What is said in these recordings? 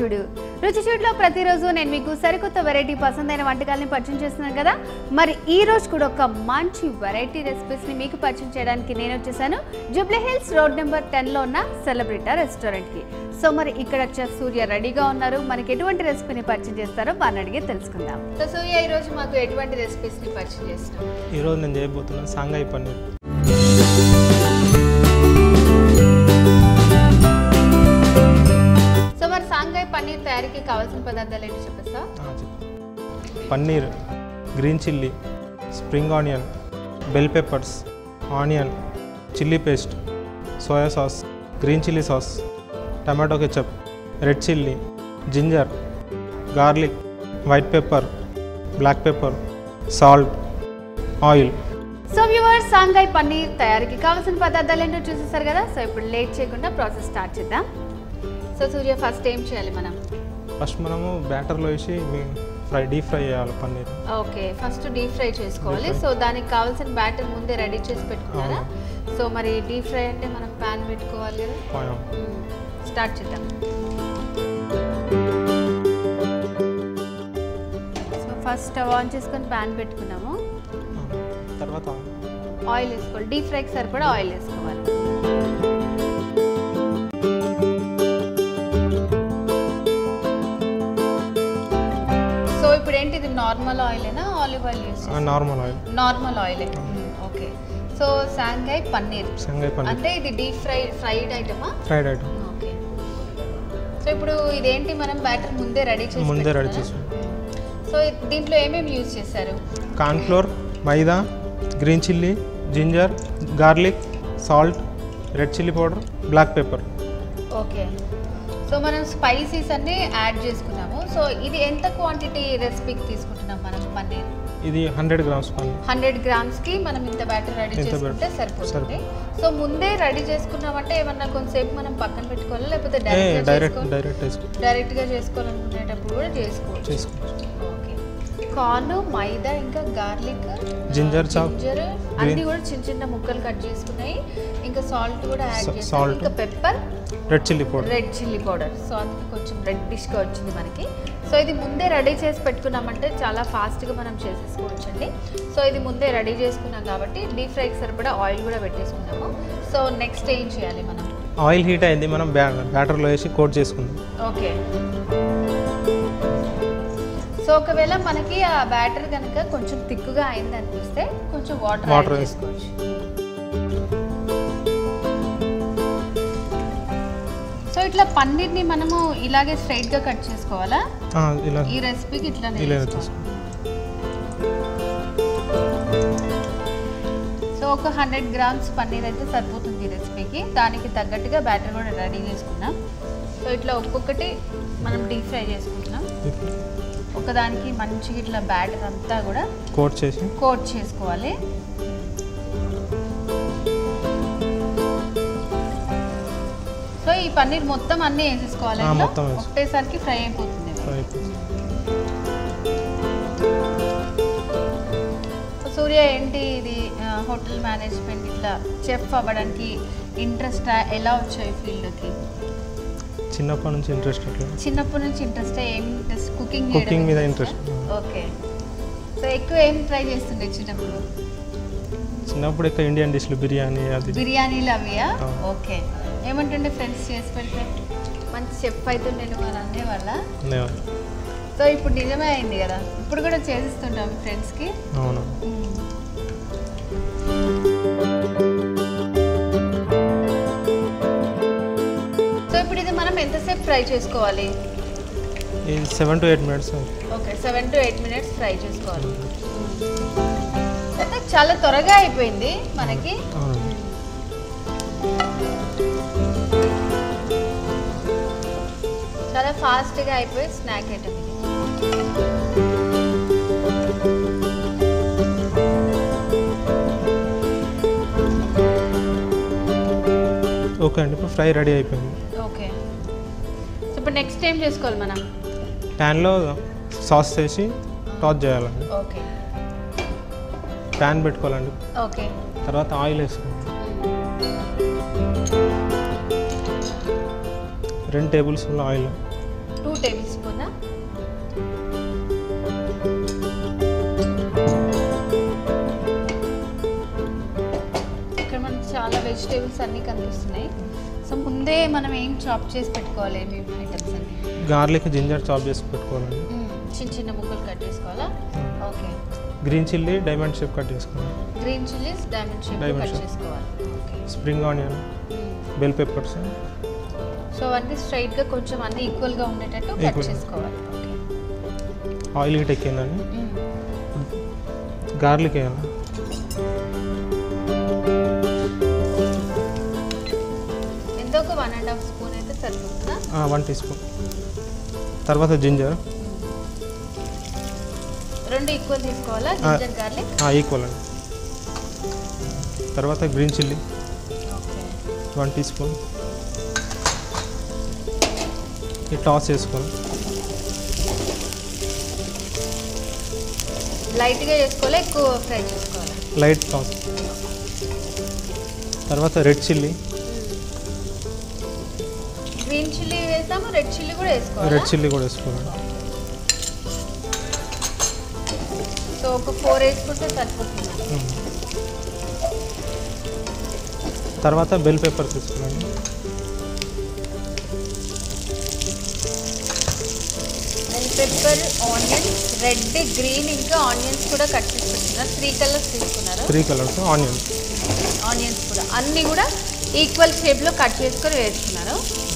చూడు రుచి చూడులో ప్రతిరోజు నేను మీకు సరికొత్త వెరైటీ పసందైన వంటకాలని పరిచయం చేస్తున్నాను కదా మరి ఈ రోజు కూడా ఒక మంచి వెరైటీ రెసిపీస్ని మీకు పరిచయం చేయడానికి నేను వచ్చేసాను జూబ్లీ హిల్స్ రోడ్ నెంబర్ టెన్లో ఉన్న సెలబ్రిటా రెస్టారెంట్కి సో మరి ఇక్కడ చెఫ్ సూర్య రెడీగా ఉన్నారు మనకి ఎటువంటి రెసిపీని పరిచయం చేస్తారో వారిని అడిగి తెలుసుకుందాం సో సూర్య ఈ రోజు మాకు ఎటువంటి రెసిపీస్ని పరిచయం చేస్తున్నాం ఈరోజు నేను చేయబోతున్నాను సాంగాయి పన్నీర్ సో మరి సాంఘాయ్ పన్నీర్ తయారీకి కావాల్సిన పదార్థాలు ఏంటి చెప్పేస్తా ఆ, చెప్పు. Paneer green chilli spring onion bell peppers onion chilli paste soya sauce green chilli sauce tomato ketchup red chilli ginger garlic white pepper black pepper salt oil so viewers Shanghai paneer తయారీకి కావాల్సిన పదార్థాలు ఏంటో చూసేస్తారు కదా సో ఇప్పుడు లేట్ చేయకుండా process start చేద్దాం so Surya first ఏం చేయాలి మనం ఫస్ట్ మనము బ్యాటర్లో వేసి మీ ఫ్రై డీప్ ఫ్రై చేయాలి paneer okay first deep fry చేసుకోవాలి Deep fry. సో దానికి కావాల్సిన బ్యాటర్ ముందే రెడీ చేసి పెట్టుకున్నారా సో మరి డీప్ ఫ్రై అంటే మనం ప్యాన్ పెట్టుకోవాలి కదా స్టార్ట్ చేద్దాం సో ఫస్ట్ స్టవ్ ఆన్ చేసుకొని ప్యాన్ పెట్టుకున్నాము తర్వాత ఆయిల్ వేసుకోవాలి డీప్ ఫ్రైకి సరిపడా ఆయిల్ వేసుకోవాలి సో ఇప్పుడు ఏంటి ఇది నార్మల్ ఆయిలేనా olive oil use normal oil normal oil okay so Shanghai paneer Shanghai paneer అంటే ఇది డీప్ ఫ్రై ఫ్రైడ్ ఐటమా ఫ్రైడ్ ఐటమ్ ఓకే సో ఇప్పుడు ఇదేంటి మనం బ్యాటర్ ముందే రెడీ చేసి ముందే రెడీ పెట్టుకున్నారా? చేసి సో దీంట్లో ఏమేమి యూజ్ చేశారు cornflour maida green chilli ginger garlic salt red chilli powder black pepper okay so మనం స్పైసీస్ అన్ని యాడ్ చేసుకున్నాము సో ఇది ఎంత క్వాంటిటీ రెసిపీకి తీసుకుంటున్నాం మనం పన్నీర్ ఇది హండ్రెడ్ గ్రామ్స్ పన్నీర్ హండ్రెడ్ గ్రామ్స్కి మనం ఇంత బ్యాటర్ రెడీ ఇంత చేసుకుంటే batter. సరిపోతుంది సో ముందే రెడీ చేసుకున్నామంటే ఏమన్నా కొంతసేపు మనం పక్కన పెట్టుకోవాలా లేకపోతే ఏ డైరెక్ట్ డైరెక్ట్ డైరెక్ట్ వేసుకో డైరెక్ట్గా చేసుకోవాలనుకునేటప్పుడు కూడా చేసుకోవచ్చు చేసుకోవచ్చు ఓకే కార్న్ మైదా ఇంకా గార్లిక్ Ginger chop, జింజర్ అన్ని కూడా చిన్న చిన్న ముక్కలు కట్ చేసుకున్నాయి ఇంకా సాల్ట్ కూడా యాడ్ Sa- చేసాం salt. ఇంకా pepper red chilli powder red chilli powder so అందుకే కొంచెం రెడ్డిష్గా వచ్చింది మనకి సో ఇది ముందే రెడీ చేసి పెట్టుకున్నామంటే చాలా ఫాస్ట్గా మనం చేసేసుకోవచ్చు అండి సో ఇది ముందే రెడీ చేసుకున్నాం కాబట్టి డీప్ ఫ్రైకి సరిపడా ఆయిల్ కూడా పెట్టేసుకున్నాము సో నెక్స్ట్ ఏం చేయాలి మనం ఆయిల్ హీట్ అయింది మనం బ్యా బ్యాటర్లో వేసి కోట్ చేసుకుందాం ఓకే సో ఒకవేళ మనకి ఆ బ్యాటర్ కనుక కొంచెం థిక్గా అయింది అనిపిస్తే కొంచెం వాటర్ Water యాడ్ వేసి. చేసుకోవచ్చు సో ఇట్లా పన్నీర్ని మనము ఇలాగే స్ట్రైట్గా కట్ చేసుకోవాలా ఆ, ఇలా ఈ రెసిపీకి ఇట్లా ఇలా తీసుకో సో ఒక హండ్రెడ్ గ్రామ్స్ పన్నీర్ అయితే సరిపోతుంది ఈ రెసిపీకి దానికి తగ్గట్టుగా బ్యాటర్ కూడా రెడీ చేసుకున్నాం సో ఇట్లా ఒక్కొక్కటి మనం డీప్ ఫ్రై చేసుకుంటున్నాం ఒకదానికి మంచిగా ఇట్లా బ్యాటర్ అంతా కూడా కోట్ చేసి కోట్ చేసుకోవాలి సో ఈ పన్నీర్ మొత్తం అన్నీ వేసేసుకోవాలి ఆ, ఇందులో? మొత్తం వేసి. ఒకటేసరికి ఫ్రై అయిపోతుంది ఫ్రై అయిపోతుంది. సో సూర్య ఏంటి ఇది ఆ, హోటల్ మేనేజ్మెంట్ ఇట్లా చెఫ్ అవ్వడానికి ఇంట్రెస్ట్ ఎలా వచ్చాయి ఫీల్డ్కి చిన్నప్పటి నుంచి ఇంట్రెస్ట్ అట్లా చిన్నప్పటి నుంచి ఇంట్రెస్ట్ ఏం ఇంట్రెస్ట్ కుకింగ్ కుకింగ్ మీద ఇంట్రెస్ట్ ఓకే సో ఎక్కువ ఏం ట్రై చేస్తుండే చిన్నప్పుడు చిన్నప్పుడు ఎక్కువ ఇండియన్ డిష్లు బిర్యానీ అది బిర్యానీలు అవియా ఆ. ఓకే ఏమంటుండే ఫ్రెండ్స్ చేసి పెడితే మంచి చెఫ్ అవుతుండే నువ్వు అని అనేవాళ్ళ ఉండేవాళ్ళు. సో ఇప్పుడు నిజమే అయింది కదా ఇప్పుడు కూడా చేసిస్తుంటాం మీ ఫ్రెండ్స్కి అవును సో ఇప్పుడు ఇది మనం ఎంతసేపు ఫ్రై చేసుకోవాలి ఇది seven to eight minutes okay seven to eight minutes fry చేసుకోవాలి అయితే చాలా త్వరగా అయిపోయింది మనకి అవును చాలా ఫాస్ట్గా అయిపోయి స్నాక్ ఐటమ్ ఇది ఓకే అండి ఇప్పుడు ఫ్రై రెడీ అయిపోయింది ఓకే సో ఇప్పుడు నెక్స్ట్ ఏం చేసుకోవాలి మనం ప్యాన్లో సాస్ వేసి టాస్ చేయాలండి ఓకే ప్యాన్ పెట్టుకోవాలండి ఓకే తర్వాత ఆయిల్ వేసుకోవాలి రెండు tablespoon oil two tablespoon ఇక్కడ మనకి చాలా వెజిటేబుల్స్ అన్నీ కనిపిస్తున్నాయి సో ముందే మనం ఏం చాప్ చేసి పెట్టుకోవాలి ఏమేమి ఐటమ్స్ అన్ని గార్లిక్ జింజర్ చాప్ చేసి పెట్టుకోవాలండి మ్మ్. చిన్న చిన్న ముక్కలు కట్ చేసుకోవాలా okay green chilli diamond shape cut చేసుకోవాలి green chillies diamond shape Diamond cut shape. చేసుకోవాలి okay spring onion bell peppers so అవన్నీ స్ట్రైట్గా కొంచెం అన్ని ఈక్వల్గా ఉండేటట్టు కట్ Equal. చేసుకోవాలి ఓకే ఆయిల్ గిట్ ఎక్కిందండి మ్మ్. గార్లిక్ వేయాలి ఎంత ఒక వన్ అండ్ హాఫ్ స్పూన్ అయితే సరిపోతుందా వన్ టీ స్పూన్ తర్వాత జింజర్ రెండు ఈక్వల్ తీసుకోవాలా ఆ. జింజర్ గార్లిక్ ఈక్వల్ అండి తర్వాత green chilli okay one teaspoon ఈ టాస్ చేసుకోవాలి లైట్గా చేసుకోవాలి ఎక్కువ ఫ్రై చేసుకోవాలి లైట్ టాస్ తర్వాత రెడ్ చిల్లీ గ్రీన్ చిల్లీ వేసాము రెడ్ చిల్లీ కూడా వేసుకోవాలి రెడ్ చిల్లీ కూడా వేసుకోవాలి సో ఒక ఫోర్ వేసుకుంటే సరిపోతుంది మ్మ్. తర్వాత బెల్ పెప్పర్ తీసుకోవాలండి bell pepper onion red green ఇంకా ఆనియన్స్ కూడా కట్ చేసి పెట్టుకున్నారు త్రీ కలర్స్ తీసుకున్నారు త్రీ కలర్స్ ఆనియన్ ఆనియన్స్ కూడా అన్నీ కూడా ఈక్వల్ షేప్లో కట్ చేసుకొని వేసుకున్నారు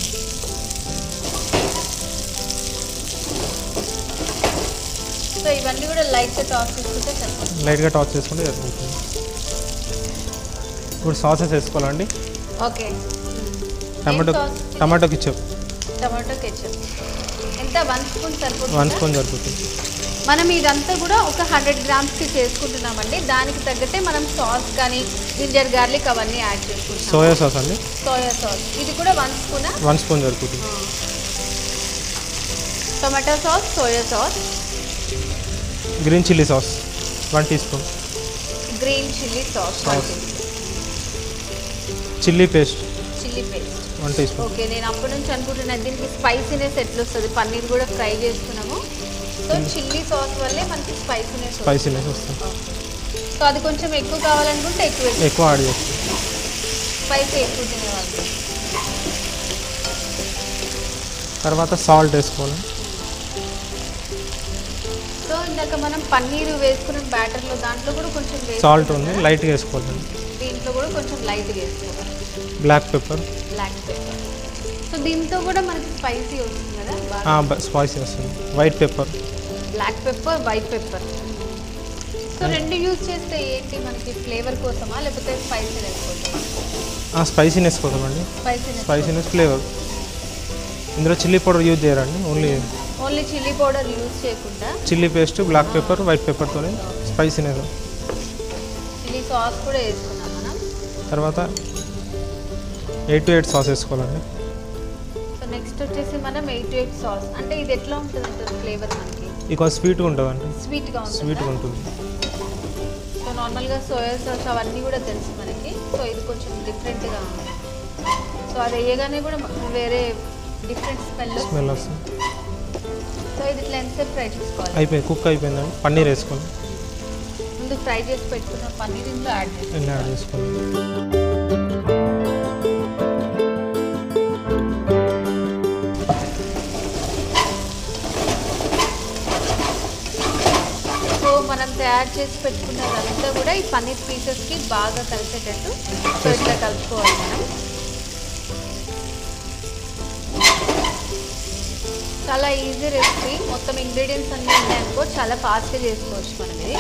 సో ఇవన్నీ కూడా లైట్గా టాస్ చేసుకుంటే సరిపోతుంది లైట్గా టాస్ చేసుకుంటే సరిపోతుంది ఇప్పుడు సాసెస్ వేసుకోవాలండి okay tomato tomato ketchup tomato ketchup ఎంత వన్ స్పూన్ వన్ సరిపోతుంది స్పూన్ సరిపోతుంది మనం ఇదంతా కూడా ఒక హండ్రెడ్ గ్రామ్స్కి చేసుకుంటున్నామండి దానికి తగ్గట్టే మనం సాస్ కానీ జింజర్ గార్లిక్ అవన్నీ యాడ్ చేసుకుంటాం సోయా సాస్ అండి సోయా సాస్ ఇది కూడా వన్ స్పూనా వన్ స్పూన్ సరిపోతుంది tomato sauce soya sauce green chilli sauce one teaspoon green chilli sauce Sauce. Chilli paste chilli paste one teaspoon okay నేను అప్పటి నుంచి అనుకుంటున్నా దీనికి స్పైసీనెస్ ఎట్లా వస్తుంది పన్నీర్ కూడా ఫ్రై చేస్తున్నాము సో చిల్లీ సాస్ వల్లే మనకి స్పైసీనెస్ స్పైసీనెస్ వస్తుంది సో అది కొంచెం ఎక్కువ కావాలనుకుంటే ఎక్కువ వేసుకో. ఎక్కువ యాడ్ చేస్తాం స్పైసీ ఎక్కువ తినేవాళ్ళు తర్వాత సాల్ట్ వేసుకోవాలి సో ఇందాక మనం పన్నీర్ వేసుకున్న బ్యాటర్లో దాంట్లో కూడా కొంచెం వేసుకున్నాం సాల్ట్ ఉంది కదా. లైట్గా వేసుకోవాలండి దీంట్లో కూడా కొంచెం లైట్గా వేసుకోవాలి black pepper black pepper so దీంతో కూడా మనకి స్పైసీ వస్తుంది కదా బాగా స్పైసీ వస్తుంది white pepper black pepper white pepper so రెండు యూజ్ చేస్తే ఏంటి మనకి ఫ్లేవర్ కోసమా లేకపోతే స్పైసీనెస్ కోసమా స్పైసీనెస్ కోసం అండి స్పైసీనెస్ స్పైసీనెస్ ఫ్లేవర్ ఇందులో చిల్లీ పౌడర్ యూజ్ చేయరండి only only chilli powder use చేయకుండా chilli paste black pepper white పెప్పర్తోనే స్పైసీనెస్ చిల్లీ సాస్ కూడా వేసుకున్నాం మనం తర్వాత ఎయిట్ టు ఎయిట్ సాస్ వేసుకోవాలండి సో నెక్స్ట్ వచ్చేసి మనం ఎయిట్ ఎయిట్ సాస్ అంటే ఇది ఎట్లా ఉంటుంది అంటారు ఫ్లేవర్ మనకి ఇక స్వీట్గా ఉంటుందండి స్వీట్గా ఉంటుంది స్వీట్గా ఉంటుంది సో నార్మల్గా సోయా సాస్ అవన్నీ కూడా తెలుసు మనకి సో ఇది కొంచెం డిఫరెంట్గా ఉంది సో అది వేయగానే కూడా మ- వేరే డిఫరెంట్ స్మెల్ స్మెల్ వస్తుంది సో ఇది ఇట్లా ఎంతసేపు ఫ్రై చేసుకోవాలి అయిపోయింది కుక్ అయిపోయిందండి పన్నీర్ వేసుకోండి ముందు ఫ్రై చేసి పెట్టుకున్న పన్నీర్ ఇందులో యాడ్ చేసి ఎన్ని యాడ్ చేసుకోండి సో మనం తయారు చేసి పెట్టుకున్నదంతా కూడా ఈ పన్నీర్ పీసెస్కి బాగా కలిసేటట్టు సో ఇట్లా కలుపుకోవాలి మనం చాలా ఈజీ రెసిపీ మొత్తం ఇంగ్రీడియంట్స్ అన్నీ ఉన్నాయనుకో చాలా ఫాస్ట్గా చేసుకోవచ్చు మనం ఇది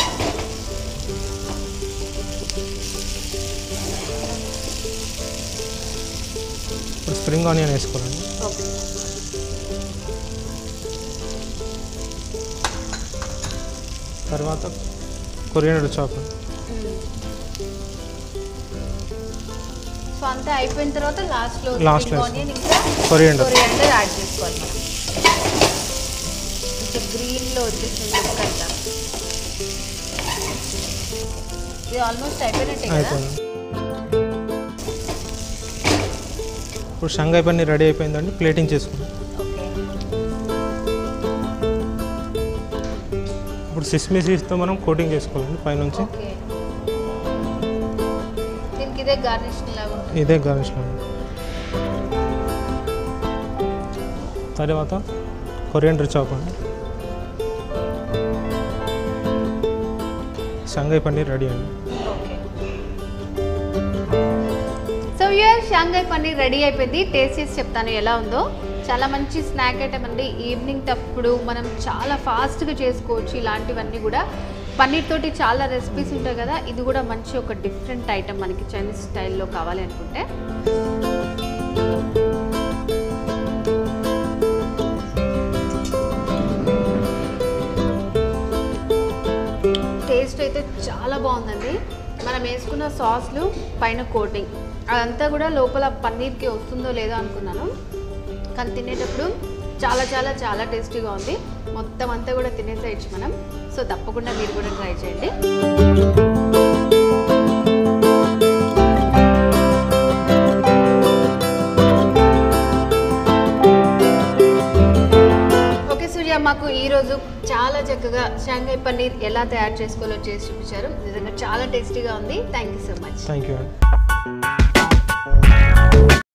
ఇప్పుడు స్ప్రింగ్ ఆనియన్ వేసుకోవాలండి ఓకే తర్వాత కొరియండర్ చాప్ సో అంతా అయిపోయిన తర్వాత లాస్ట్లో Last లో ఆనియన్ ఇంకా కొరియండర్ కొరియాండర్ యాడ్ చేసుకోవాలి మనం ఇంకా గ్రీన్లో వచ్చేసింది లుక్ అంతా ఇది ఆల్మోస్ట్ అయిపోయినట్టే కదా అయిపోయింది ఇప్పుడు షంగాయి పన్నీర్ రెడీ అయిపోయిందండి ప్లేటింగ్ చేసుకుందాం ఓకే ఇప్పుడు సిస్మి సీడ్స్తో మనం కోటింగ్ చేసుకోవాలండి పైనుంచి ఓకే దీనికి ఇదే గార్నిష్ లాగా ఉంటుంది ఇదే గార్నిష్లో తర్వాత కొరియండర్ చాప్ అండి షంఘై పన్నీర్ రెడీ అండి okay so here Shanghai paneer ready అయిపోయింది టేస్ట్ చేసి చెప్తాను ఎలా ఉందో చాలా మంచి స్నాక్ ఐటమ్ అండి ఈవినింగ్ తప్పుడు మనం చాలా ఫాస్ట్గా చేసుకోవచ్చు ఇలాంటివన్నీ కూడా పన్నీర్ తోటి చాలా రెసిపీస్ ఉంటాయి కదా ఇది కూడా మంచి ఒక డిఫరెంట్ ఐటమ్ మనకి చైనీస్ స్టైల్లో కావాలి అనుకుంటే టేస్ట్ అయితే చాలా బాగుందండి మనం వేసుకున్న సాస్లు పైన కోటింగ్ అదంతా కూడా లోపల పన్నీర్కి వస్తుందో లేదో అనుకున్నాను కానీ తినేటప్పుడు చాలా చాలా చాలా టేస్టీగా ఉంది మొత్తం అంతా కూడా తినేసేయచ్చు మనం సో తప్పకుండా మీరు కూడా ట్రై చేయండి ఓకే సూర్య మాకు ఈరోజు చాలా చక్కగా షాంఘై పన్నీర్ ఎలా తయారు చేసుకోవాలో చేసి చూపించారు నిజంగా చాలా టేస్టీగా ఉంది thank you so much thank you అండి